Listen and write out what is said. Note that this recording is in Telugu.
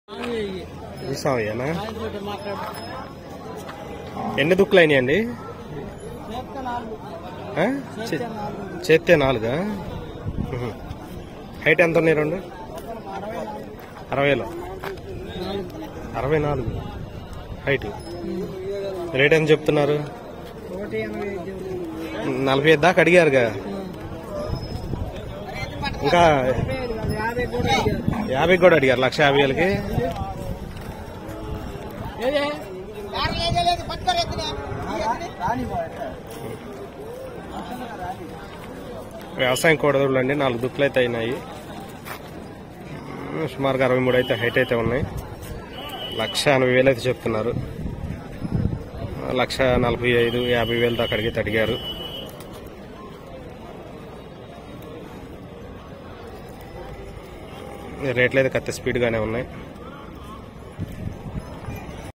చూసామయ్యానా ఎన్ని దుక్కులు అయినాయండి ఆ? చే- చేత్తే నాలుగా ఉహు. హైట్ ఎంత ఉన్నాయి రెండు అరవైలో అరవై నాలుగు హైట్ రేట్ ఎంత చెప్తున్నారు నలభై ఐదు దాకా అడిగారుగా ఇంకా యాభై కూడా అడిగారు లక్ష యాభై వేలకి వ్యవసాయం కూడదుళ్ళు అండి నాలుగు దుక్కులు అయితే అయినాయి ఉమ్, సుమారుగా అరవై మూడు అయితే హైట్ అయితే ఉన్నాయి లక్ష ఎనభై వేలు అయితే చెప్తున్నారు లక్ష నలభై ఐదు యాభై వేలు దాకా అడిగితే అడిగారు రేట్లు అయితే కత్తి స్పీడ్గానే ఉన్నాయి